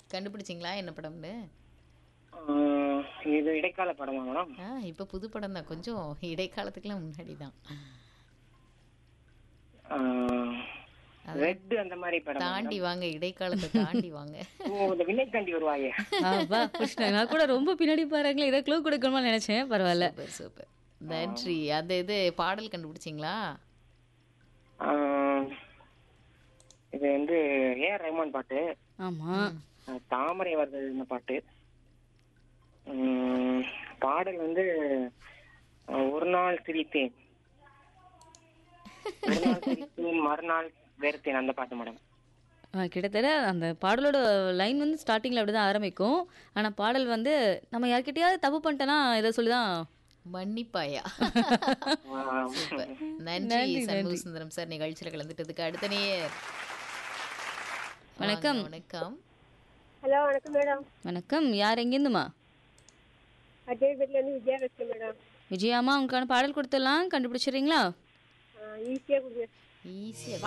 கண்டுபிடிச்சிங்களா என்ன படம்னு ஆஹ், இது இடைக்கால படமா மேடம் ஆ இப்போ புது படம் தான் கொஞ்சம் இடைக்காலத்துக்குலாம் முன்னாடி தான் ரெட் அந்த மாதிரி படம் தாண்டி வாங்க இடைக்காலத்தை தாண்டி வாங்க ஓ இந்த வினை தாண்டி வருவாயே அப்பா கிருஷ்ணா நான் கூட ரொம்ப பின்னாடி பாருங்களேன் இதை க்ளூ கொடுக்கணுமா நினைச்சேன் பரவாயில்ல சூப்பர் சூப்பர் நன்றி அந்த இது பாடல் கண்டுபிடிச்சிங்களா ஆஹ், இது வந்து ஏஆர் ரஹ்மான் பாட்டு ஆமா ஆஹ், தாமரை வருது இந்த பாட்டு உம், பாடல் வந்து ஆஹ், ஒரு நாள் சிரித்தேன் ஒரு நாள் சிரித்தேன் மறுநாள் வெறுத்தேன் அந்த பாட்டு மேடம் ஆ, கிட்டத்தட்ட அந்த பாடலோட லைன் வந்து ஸ்டார்டிங்கில் அப்படி தான் ஆரம்பிக்கும் ஆனால் பாடல் வந்து நம்ம யார்கிட்டயாவது தப்பு பண்ணிட்டேன்னா இதை சொல்லி தான் மன்னிப்பாயா ஆஹ், சூப்பர் நன்றி சண்முக சுந்தரம் சார் நிகழ்ச்சியில் கலந்துட்டதுக்கு அடுத்த நேயர் வணக்கம். வாங்க, வணக்கம் ஹலோ வணக்கம் மேடம் வணக்கம் யார் எங்கேருந்துமா அஜய்பேட்லேருந்து விஜயா பேசுகிறேன் மேடம் விஜயாமா உங்களுக்கான பாடல் கொடுத்துடலாம் கண்டுபிடிச்சிடுறீங்களா ஈஸியாக கொடுங்க ஈஸியா